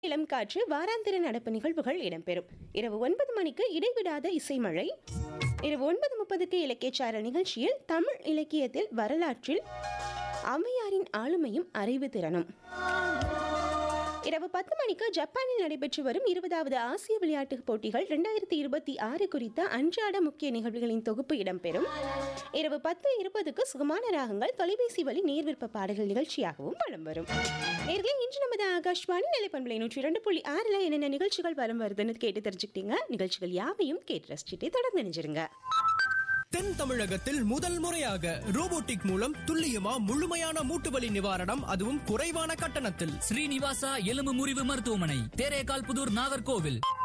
இளம் காற்று வாராந்திர நடப்பு நிகழ்வுகள் இடம்பெறும் இரவு ஒன்பது மணிக்கு இடைவிடாத இசைமழை இரவு ஒன்பது முப்பதுக்கு இலக்கியச்சாரல் நிகழ்ச்சியில் தமிழ் இலக்கியத்தில் வரலாற்றில் ஔவையாரின் ஆளுமையும் அறிவு திறனும் இரவு பத்து மணிக்கு ஜப்பானில் நடைபெற்று வரும் இருபதாவது ஆசிய விளையாட்டுப் போட்டிகள் இரண்டாயிரத்தி இருபத்தி ஆறு குறித்த அன்றாட முக்கிய நிகழ்வுகளின் தொகுப்பு இடம்பெறும் இரவு பத்து இருபதுக்கு சுகமான ராகங்கள் தொலைபேசி வழி நேர்விற்ப பாடல்கள் நிகழ்ச்சியாகவும் வலம் வரும் நேர்களே இன்று நமது ஆகாஷ்வாணி நிலைப்பண்பலை நூற்றி இரண்டு புள்ளி ஆறுல என்னென்ன நிகழ்ச்சிகள் வலம் வருதுன்னு கேட்டு தெரிஞ்சுக்கிட்டீங்க நிகழ்ச்சிகள் யாவையும் கேட்டு ரசிச்சுட்டே தொடர்ந்து நினைச்சிருங்க தென் தமிழகத்தில் முதல் முறையாக ரோபோட்டிக் மூலம் துல்லியமா முழுமையான மூட்டுவலி நிவாரணம் அதுவும் குறைவான கட்டணத்தில் ஸ்ரீனிவாசா எலும்பு முறிவு மருத்துவமனை தேரேகால் புதூர் நாகர்கோவில்